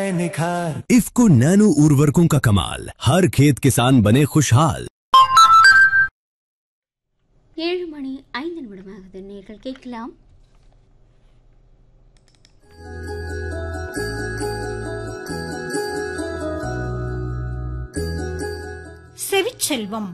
आए निखार इफ्को नैनो उर्वरकों का कमाल हर खेत किसान बने खुशहाल ஏழு மணி ஐந்து நிமிடமாகுது நீங்கள் கேட்கலாம் செவிச்செல்வம்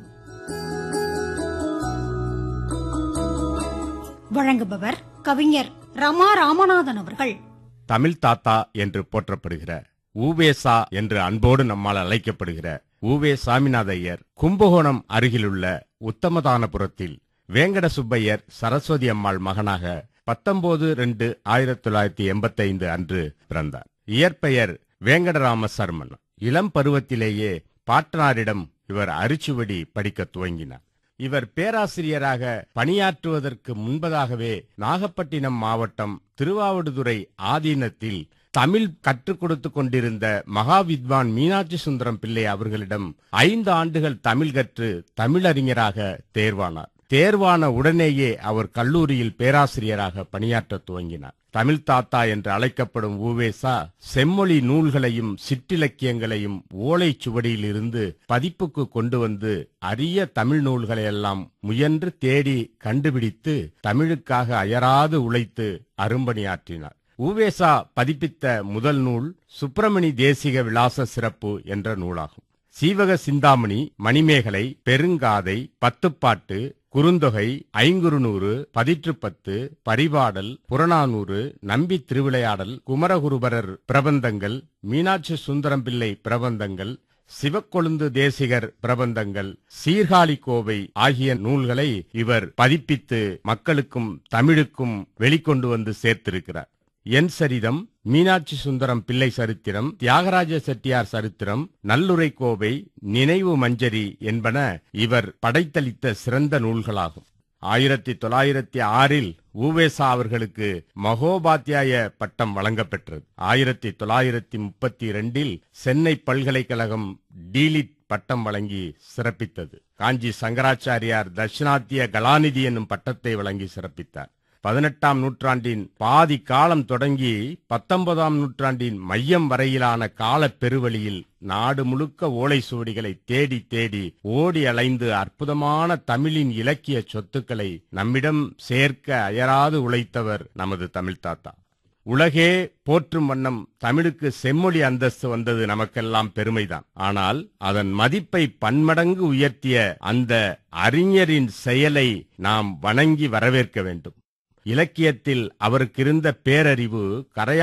வழங்குபவர் கவிஞர் ரமா ராமநாதன் அவர்கள் தமிழ் தாத்தா என்று போற்றப்படுகிற ஊவேசா என்று அன்போடு நம்மால் அழைக்கப்படுகிற ஊவே சாமிநாத ஐயர் கும்பகோணம் அருகிலுள்ள உத்தமதானபுரத்தில் வேங்கட சுப்பையர் சரஸ்வதி அம்மாள் மகனாக பத்தொன்பது ரெண்டு ஆயிரத்தி தொள்ளாயிரத்தி எண்பத்தி ஐந்து அன்று பிறந்தார் இயற்பெயர் வேங்கடராம சர்மன் இளம் பருவத்திலேயே பாட்டனாரிடம் இவர் அரிச்சுவடி படிக்க துவங்கினார் இவர் பேராசிரியராக பணியாற்றுவதற்கு முன்பதாகவே நாகப்பட்டினம் மாவட்டம் திருவாவடுதுறை ஆதீனத்தில் தமிழ் கற்றுக் கொடுத்துக் கொண்டிருந்த மகாவித்வான் மீனாட்சி சுந்தரம் பிள்ளை அவர்களிடம் ஐந்து ஆண்டுகள் தமிழ் கற்று தமிழறிஞராக தேர்வானார் தேர்வான உடனேயே அவர் கல்லூரியில் பேராசிரியராக பணியாற்றத் துவங்கினார் தமிழ் தாத்தா என்று அழைக்கப்படும் ஊவேசா செம்மொழி நூல்களையும் சிற்றிலக்கியங்களையும் ஓலைச் சுவடியிலிருந்து பதிப்புக்கு கொண்டு வந்து அரிய தமிழ் நூல்களையெல்லாம் முயன்று தேடி கண்டுபிடித்து தமிழுக்காக அயராது உழைத்து அரும்பணியாற்றினார் ஊவேசா பதிப்பித்த முதல் நூல் சுப்பிரமணி தேசிக விலாச சிறப்பு என்ற நூலாகும் சீவக சிந்தாமணி மணிமேகலை பெருங்காதை பத்துப்பாட்டு குறுந்தொகை ஐங்குறுநூறு பதிற்றுப்பத்து பரிபாடல் புறநானூறு நம்பி திருவிளையாடல் குமரகுருபரர் பிரபந்தங்கள் மீனாட்சி சுந்தரம் பிள்ளை பிரபந்தங்கள் சிவக்கொழுந்து தேசிகர் பிரபந்தங்கள் சீர்காழி கோவை ஆகிய நூல்களை இவர் பதிப்பித்து மக்களுக்கும் தமிழுக்கும் வெளிக்கொண்டு வந்து சேர்த்திருக்கிறார் என் சரிதம் மீனாட்சி சுந்தரம் பிள்ளை சரித்திரம் தியாகராஜ செட்டியார் சரித்திரம் நல்லுரை கோவை நினைவு மஞ்சரி என்பன இவர் படைத்தளித்த சிறந்த நூல்களாகும் ஆயிரத்தி தொள்ளாயிரத்தி ஆறில் ஊவேசா அவர்களுக்கு மகோபாத்தியாய பட்டம் வழங்கப்பெற்றது ஆயிரத்தி தொள்ளாயிரத்தி முப்பத்தி இரண்டில் சென்னை பல்கலைக்கழகம் டீலிட் பட்டம் வழங்கி சிறப்பித்தது காஞ்சி சங்கராச்சாரியார் தட்சிணாத்திய கலாநிதி என்னும் பட்டத்தை வழங்கி சிறப்பித்தார் பதினெட்டாம் நூற்றாண்டின் பாதி காலம் தொடங்கி பத்தொன்பதாம் நூற்றாண்டின் மையம் வரையிலான கால பெருவழியில் நாடு முழுக்க ஓலை சுவடிகளை தேடி தேடி ஓடி அலைந்து அற்புதமான தமிழின் இலக்கிய சொத்துக்களை நம்மிடம் சேர்க்க அயராது உழைத்தவர் நமது தமிழ் தாத்தா உலகே போற்றும் வண்ணம் தமிழுக்கு செம்மொழி அந்தஸ்து வந்தது நமக்கெல்லாம் பெருமைதான் ஆனால் அதன் மதிப்பை பன்மடங்கு உயர்த்திய அந்த அறிஞரின் செயலை நாம் வணங்கி வரவேற்க வேண்டும் இலக்கியத்தில் அவருக்கிருந்த பேரறிவு கரையா